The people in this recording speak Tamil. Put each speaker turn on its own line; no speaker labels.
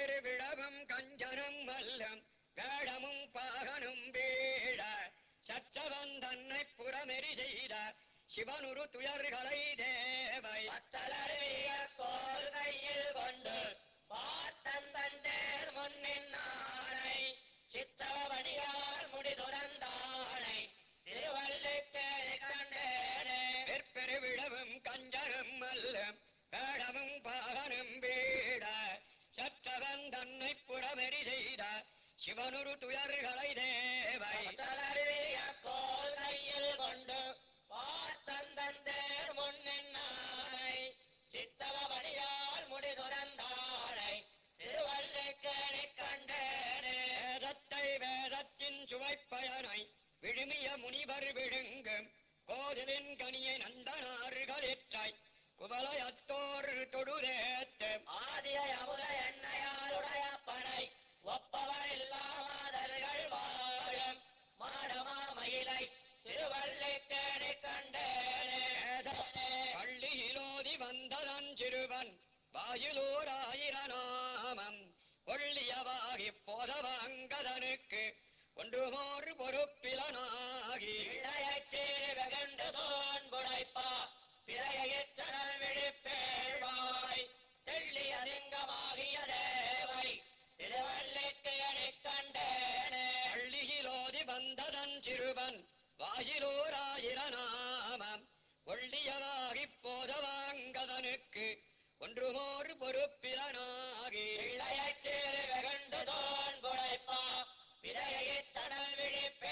பெருவிழவும் கஞ்சனும் மல்லம் வேடமும் பாகனும் வீழ சற்றவன் தன்னை புறமெறி செய்த சிவனுரு துயர்களை தேவை
பத்தலறிய கோல் கையில் கொண்டு பார்த்தன் தந்தேர் முன்னின் நாளை சித்தவடியால் முடி துறந்தாளை திருவள்ளிக்கேளி கண்டேனே
பெருவிழவும் கஞ்சனும் மல்லம் வேடமும் பாகனும் வீழ சற்றவன் தன்னை புறமெறி செய்த சிவனுரு துயர்களை தேவை
பத்தலறிய கோல் கையில் கொண்டு பார்த்தன் தந்தேர் முன்னின் நாளை சித்தவடியால் முடி துறந்தாளை திருவள்ளிக்கேளி கண்டேனே
வேதத்தை வேதத்தின் சுவைப்பயனை விழுமிய முனிவர் விழுங்கும் கோதிலின் கனியை நந்தனார்களிற்றாய் குவலயத்தோர் தொடுரேத்து
ஆதிய அமுத எண்ணெயாளுடைய படை ஒப்பவர் இல்லாமதல்கள் வாழும் மாடமா மயிலை திருவள்ளிக்கேணி கண்டேனே
பள்ளியிலோதி வந்ததன் சிறுவன் வாயிலோர் ஆயிரநாமம் ஒள்ளியவாகி போதவாங்கதனுக்கு ஒன்றுமோர் பொறுப்பிலனாகி
இளையச்சே வெகண்டு தோன் புடைப்பா பிறையிற்றனல் விழிப்பேழ்வாய் தெள்ளி அதிங்கமாகிய தேவை திருவள்ளிக்கேணி கண்டேனே
பள்ளியிலோதி வந்ததன் சிறுவன் வாயிலோர் ஆயிரநாமம் ஒள்ளியவாகி போதவாங்கதனுக்கு ஒன்றுமோர் பொறுப்பிலனாகி
இளையச்சே வெகண்டு தோன் புடைப்பா பிறையிற்றனல் விழிப்பேழ்வாய்